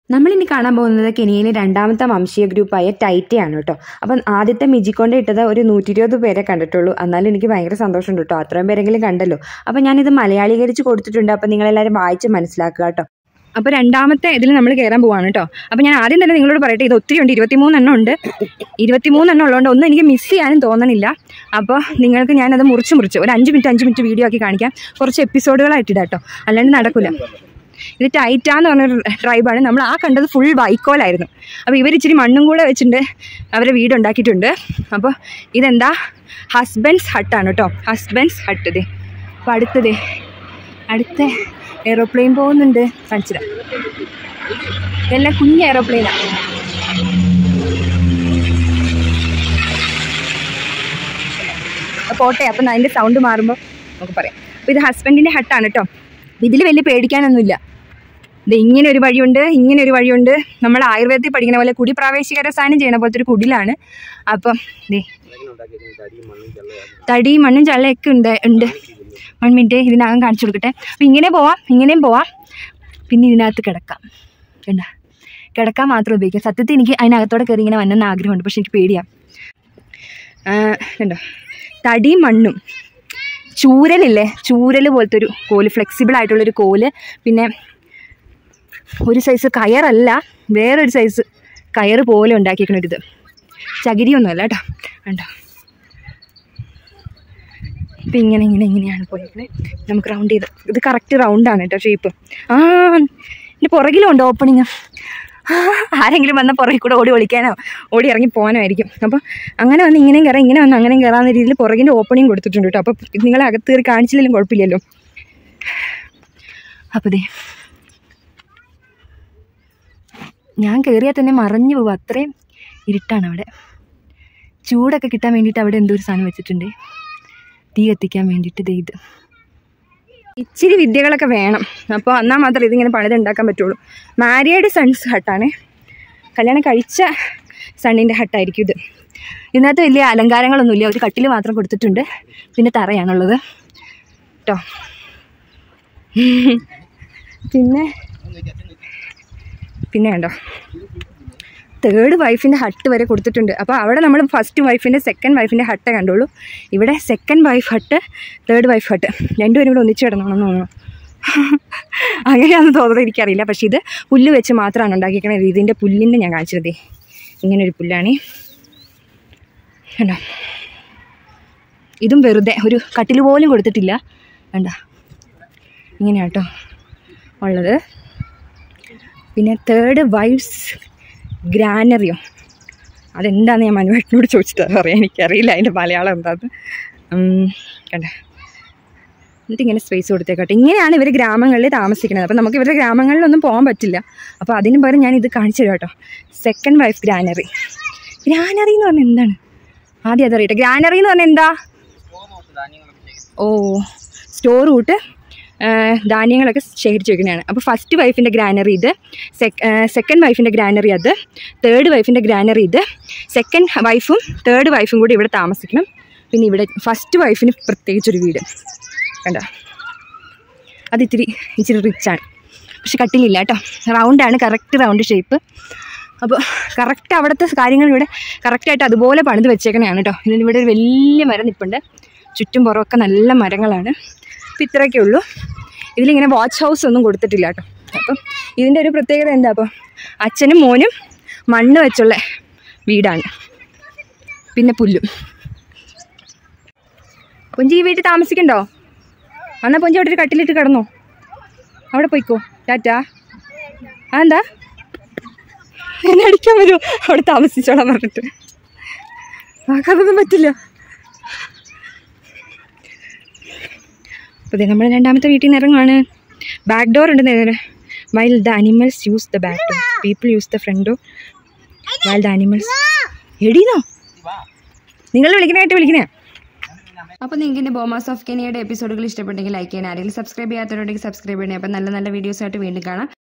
നമ്മളിനി കാണാൻ പോകുന്നത് കെനിയയിലെ രണ്ടാമത്തെ വംശീയ ഗ്രൂപ്പായ ടൈറ്റയാണ് കേട്ടോ അപ്പം ആദ്യത്തെ മിജിക്കൊണ്ട് ഇട്ടത് ഒരു നൂറ്റി ഇരുപത് പേരെ കണ്ടിട്ടുള്ളൂ എന്നാലും എനിക്ക് ഭയങ്കര സന്തോഷമുണ്ട് കേട്ടോ അത്രയും പേരെങ്കിലും കണ്ടല്ലോ അപ്പം ഞാനിത് മലയാളീകരിച്ച് കൊടുത്തിട്ടുണ്ട് അപ്പം നിങ്ങളെല്ലാവരും വായിച്ച് മനസ്സിലാക്കുക കേട്ടോ അപ്പോൾ രണ്ടാമത്തെ ഇതിൽ നമ്മൾ കയറാൻ പോവാണ് കേട്ടോ അപ്പോൾ ഞാൻ ആദ്യം തന്നെ നിങ്ങളോട് പറയട്ടെ ഇത് ഒത്തിരി ഉണ്ട് ഇരുപത്തിമൂന്നെണ്ണം ഉണ്ട് ഇരുപത്തിമൂന്നെണ്ണം ഉള്ളതുകൊണ്ട് ഒന്നും എനിക്ക് മിസ് ചെയ്യാനും തോന്നണില്ല അപ്പോൾ നിങ്ങൾക്ക് ഞാനത് മുറിച്ച് മുറിച്ച് ഒരു അഞ്ച് മിനിറ്റ് അഞ്ച് മിനിറ്റ് വീഡിയോ ആക്കി കാണിക്കാം കുറച്ച് എപ്പിസോഡുകളായിട്ട് ഇടാം കേട്ടോ അല്ലാണ്ട് നടക്കില്ല ഇത് ടൈറ്റ എന്ന് പറഞ്ഞൊരു ട്രൈബാണ് നമ്മൾ ആ കണ്ടത് ഫുൾ വൈക്കോലായിരുന്നു അപ്പോൾ ഇവർ ഇച്ചിരി മണ്ണും കൂടെ വെച്ചിട്ട് അവരെ വീട് ഉണ്ടാക്കിയിട്ടുണ്ട് അപ്പോൾ ഇതെന്താ ഹസ്ബൻഡ്സ് ഹട്ടാണ് കേട്ടോ ഹസ്ബൻഡ്സ് ഹട്ട് ഇതേ അപ്പോൾ അടുത്തതേ അടുത്ത എയ്റോപ്ലെയിൻ പോകുന്നുണ്ട് കാണിച്ചിടാം ഇതെല്ലാം കുഞ്ഞ് എയ്റോപ്ലെയിനാണ് പോട്ടെ അപ്പം അതിൻ്റെ സൗണ്ട് മാറുമ്പോൾ നമുക്ക് പറയാം അപ്പോൾ ഇത് ഹസ്ബൻഡിൻ്റെ ഹട്ടാണ് കേട്ടോ ഇതിൽ വലിയ പേടിക്കാനൊന്നുമില്ല ഇത് ഇങ്ങനെ ഒരു വഴിയുണ്ട് ഇങ്ങനെ ഒരു വഴിയുണ്ട് നമ്മൾ ആയുർവേദത്തിൽ പഠിക്കുന്ന പോലെ കുടി പ്രാവേശിക രസായനം ചെയ്യണ പോലത്തെ ഒരു കുടിലാണ് അപ്പം ദേ തടി മണ്ണും ചള്ളയൊക്കെ ഉണ്ട് ഉണ്ട് വൺ മിനിറ്റ് ഇതിനകം കാണിച്ചു കൊടുക്കട്ടെ അപ്പം ഇങ്ങനെ പോവാം ഇങ്ങനെയും പോവാം പിന്നെ ഇതിനകത്ത് കിടക്കാം കണ്ട കിടക്കാൻ മാത്രം ഉപയോഗിക്കാം സത്യത്തിൽ എനിക്ക് അതിനകത്തോടെ കയറി ഇങ്ങനെ വന്നെന്ന് ആഗ്രഹമുണ്ട് പക്ഷെ എനിക്ക് പേടിയാണ് കണ്ടോ തടിയും മണ്ണും ചൂരലില്ലേ ചൂരൽ പോലത്തെ ഒരു കോല് ഫ്ലെക്സിബിൾ ആയിട്ടുള്ളൊരു കോല് പിന്നെ ഒരു സൈസ് കയറല്ല വേറൊരു സൈസ് കയറ് പോലെ ഉണ്ടാക്കിയിരിക്കണൊരിത് ചകിരിയൊന്നുമല്ല കേട്ടോ കണ്ടോ ഇപ്പം ഇങ്ങനെ ഇങ്ങനെ ഇങ്ങനെയാണ് പോയിരിക്കുന്നത് നമുക്ക് റൗണ്ട് ചെയ്ത് ഇത് കറക്റ്റ് റൗണ്ടാണ് കേട്ടോ ഷേപ്പ് ആ എൻ്റെ പുറകിലുണ്ട് ഓപ്പണിങ് ആരെങ്കിലും വന്ന പുറകിൽ കൂടെ ഓടി ഒളിക്കാനോ ഓടി ഇറങ്ങി പോകാനോ ആയിരിക്കും അപ്പോൾ അങ്ങനെ വന്ന് ഇങ്ങനെയും കയറാം ഇങ്ങനെ വന്ന് അങ്ങനെയും കയറാവുന്ന രീതിയിൽ പുറകിൻ്റെ ഓപ്പണിങ് കൊടുത്തിട്ടുണ്ട് കേട്ടോ അപ്പോൾ നിങ്ങൾ അകത്ത് കയറി കാണിച്ചില്ലെങ്കിലും കുഴപ്പമില്ലല്ലോ അപ്പോൾ ദേ ഞാൻ കയറിയാൽ തന്നെ മറഞ്ഞു പോകും അത്രയും ഇരുട്ടാണ് അവിടെ ചൂടൊക്കെ കിട്ടാൻ വേണ്ടിയിട്ട് അവിടെ എന്തോ ഒരു സാധനം വെച്ചിട്ടുണ്ട് തീ കത്തിക്കാൻ വേണ്ടിയിട്ട് ദേ ഇത് ഇച്ചിരി വിദ്യകളൊക്കെ വേണം അപ്പോൾ എന്നാൽ മാത്രമേ ഇതിങ്ങനെ പണിതുണ്ടാക്കാൻ പറ്റുള്ളൂ മാരിയേഡ് സൺസ് ഹട്ടാണ് കല്യാണം കഴിച്ച സണ്ണിൻ്റെ ഹട്ടായിരിക്കും ഇത് ഇതിനകത്ത് വലിയ അലങ്കാരങ്ങളൊന്നുമില്ല ഒരു കട്ടിൽ മാത്രം കൊടുത്തിട്ടുണ്ട് പിന്നെ തറയാണുള്ളത് കേട്ടോ പിന്നെ പിന്നെ കണ്ടോ തേർഡ് വൈഫിൻ്റെ ഹട്ട് വരെ കൊടുത്തിട്ടുണ്ട് അപ്പോൾ അവിടെ നമ്മൾ ഫസ്റ്റ് വൈഫിൻ്റെ സെക്കൻഡ് വൈഫിൻ്റെ ഹട്ടേ കണ്ടുള്ളൂ ഇവിടെ second wife hut third wife hut രണ്ടുപേരും കൂടെ ഒന്നിച്ച് കിടന്നോണെന്ന് തോന്നുന്നു അങ്ങനെയാണെന്ന് തോന്നുന്നത് എനിക്കറിയില്ല പക്ഷേ ഇത് പുല്ല് വെച്ച് മാത്രമാണ് ഉണ്ടാക്കിയിരിക്കുന്നത് ഇതിൻ്റെ പുല്ലിൻ്റെ ഞാൻ കാണിച്ചത് ഇങ്ങനൊരു പുല്ലാണ് കണ്ടോ ഇതും വെറുതെ ഒരു കട്ടിൽ പോലും കൊടുത്തിട്ടില്ല കണ്ട ഇങ്ങനെയാട്ടോ ഉള്ളത് പിന്നെ തേർഡ് വൈഫ്സ് ഗ്രാനറിയോ അതെന്താണെന്ന് ഞാൻ മനുവേട്ടനോട് ചോദിച്ചിട്ട് പറയാം എനിക്കറിയില്ല അതിൻ്റെ മലയാളം എന്താന്ന് കണ്ട എന്നിട്ട് ഇങ്ങനെ സ്പേസ് കൊടുത്തേക്കട്ടെ ഇങ്ങനെയാണ് ഇവർ ഗ്രാമങ്ങളിൽ താമസിക്കുന്നത് അപ്പോൾ നമുക്ക് ഇവരുടെ ഗ്രാമങ്ങളിലൊന്നും പോകാൻ പറ്റില്ല അപ്പോൾ അതിന് പകരം ഞാൻ ഇത് കാണിച്ചു തരാം കേട്ടോ സെക്കൻഡ് വൈഫ് ഗ്രാനറി ഗ്രാനറി എന്ന് പറഞ്ഞാൽ എന്താണ് ആദ്യം അതറിയട്ടെ ഗ്രാനറി എന്ന് പറഞ്ഞാൽ എന്താ ഓ സ്റ്റോർ കൂട്ട് ധാന്യങ്ങളൊക്കെ ശേഖരിച്ച് വെക്കുന്നതാണ് അപ്പോൾ ഫസ്റ്റ് വൈഫിൻ്റെ ഗ്രാനറി ഇത് സെക്കൻഡ് വൈഫിൻ്റെ ഗ്രാനറി അത് തേർഡ് വൈഫിൻ്റെ ഗ്രാനറി ഇത് സെക്കൻഡ് വൈഫും തേർഡ് വൈഫും കൂടി ഇവിടെ താമസിക്കണം പിന്നെ ഇവിടെ ഫസ്റ്റ് വൈഫിന് പ്രത്യേകിച്ചൊരു വീട് കണ്ട അത് ഇത്തിരി ഇച്ചിരി റിച്ചാണ് പക്ഷെ കട്ടിലില്ല കേട്ടോ റൗണ്ടാണ് കറക്റ്റ് റൗണ്ട് ഷേപ്പ് അപ്പോൾ കറക്റ്റ് അവിടുത്തെ കാര്യങ്ങൾ ഇവിടെ കറക്റ്റായിട്ട് അതുപോലെ പണിത് വെച്ചേക്കണതാണ് കേട്ടോ ഇതിന് ഇവിടെ ഒരു വലിയ മരം നിൽപ്പുണ്ട് ചുറ്റും പുറമൊക്കെ നല്ല മരങ്ങളാണ് അപ്പോൾ ഇത്രയൊക്കെ ഉള്ളൂ ഇതിലിങ്ങനെ വാച്ച് ഹൗസ് ഒന്നും കൊടുത്തിട്ടില്ല കേട്ടോ അപ്പം ഇതിൻ്റെ ഒരു പ്രത്യേകത എന്താ അപ്പോൾ അച്ഛനും മോനും മണ്ണ് വെച്ചുള്ള വീടാണ് പിന്നെ പുല്ലും പൊഞ്ചി ഈ വീട്ടിൽ താമസിക്കണ്ടോ എന്നാൽ പൊഞ്ചി അവിടെ ഒരു കട്ടിലിട്ട് കിടന്നോ അവിടെ പോയിക്കോ ടാറ്റാ അതെന്താ എന്നെ അടിക്കാൻ വരുമോ അവിടെ താമസിച്ചോളാൻ പറഞ്ഞിട്ട് നമുക്കതൊന്നും പറ്റില്ല അപ്പോൾ നമ്മൾ രണ്ടാമത്തെ വീട്ടിൽ നിന്ന് ഇറങ്ങുവാണ് ബാക്ക് ഡോർ ഉണ്ട് നേരെ while the animals use the back door people use the front door while the animals എടീന്നോ നിങ്ങൾ വിളിക്കണായിട്ട് വിളിക്കണേ അപ്പോൾ നിങ്ങൾക്ക് എൻ്റെ ബോമാസ് ഓഫ് കെനിയുടെ എപ്പിസോഡുകൾ ഇഷ്ടപ്പെട്ടെങ്കിൽ ലൈക്ക് ചെയ്യണം ആരെങ്കിലും സബ്സ്ക്രൈബ് ചെയ്യാത്തവരുണ്ടെങ്കിൽ സബ്സ്ക്രൈബ് ചെയ്യണേ അപ്പോൾ നല്ല നല്ല വീഡിയോസായിട്ട് വീണ്ടും കാണാം